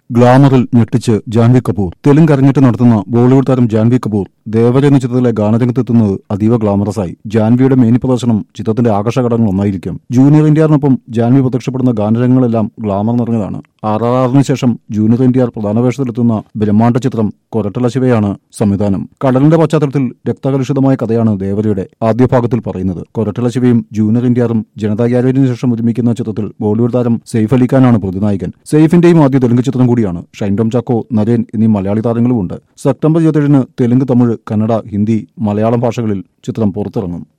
ഗ്ലാമറിൽ ഞെട്ടിച്ച് ജാൻവി കപൂർ തെലുങ്ക് അരങ്ങേറ്റം നടത്തുന്ന ബോളിവുഡ് താരം ജാൻവി കപൂർ ദേവര എന്ന ചിത്രത്തിലെ ഗാനരംഗത്തെത്തുന്നത് അതീവ ഗ്ലാമറസായി ജാൻവിയുടെ മേനി പ്രദർശനം ചിത്രത്തിന്റെ ആകർഷഘടകങ്ങൾ ഒന്നായിരിക്കും ജൂനിയർ എൻഡിആറിനൊപ്പം ജാൻവി പ്രത്യക്ഷപ്പെടുന്ന ഗാനരംഗങ്ങളെല്ലാം ഗ്ലാമർ നിറഞ്ഞതാണ് ആർ ആർ ആറിന് ശേഷം ജൂനിയർ എൻഡിആർ പ്രധാന വേഷത്തിലെത്തുന്ന ബ്രഹ്മാണ്ഡ ചിത്രം കൊരട്ടല ശിവയാണ് സംവിധാനം കടലിന്റെ പശ്ചാത്തലത്തിൽ രക്തകലുഷിതമായ കഥയാണ് ദേവരയുടെ ആദ്യ ഭാഗത്തിൽ പറയുന്നത് കൊരട്ടല ശിവയും ജൂനിയർ എൻഡിആറും ജനതാ ഗ്യാലറിന് ശേഷം ഒരുമിക്കുന്ന ചിത്രത്തിൽ ബോളിവുഡ് താരം സെയ്ഫ് അലി ഖാനാണ് പ്രതിനായകൻ സെയ്ഫിന്റെയും ആദ്യ തെലുങ്ക് ചിത്രം കൂടിയാണ് ഷൈൻ ടോം ചാക്കോ നരേൻ എന്നീ മലയാളി താരങ്ങളുമുണ്ട് സെപ്റ്റംബർ ഇരുപത്തേഴിന് തെലുങ്ക് തമിഴ് കന്നഡ ഹിന്ദി മലയാളം ഭാഷകളിൽ ചിത്രം പുറത്തിറങ്ങും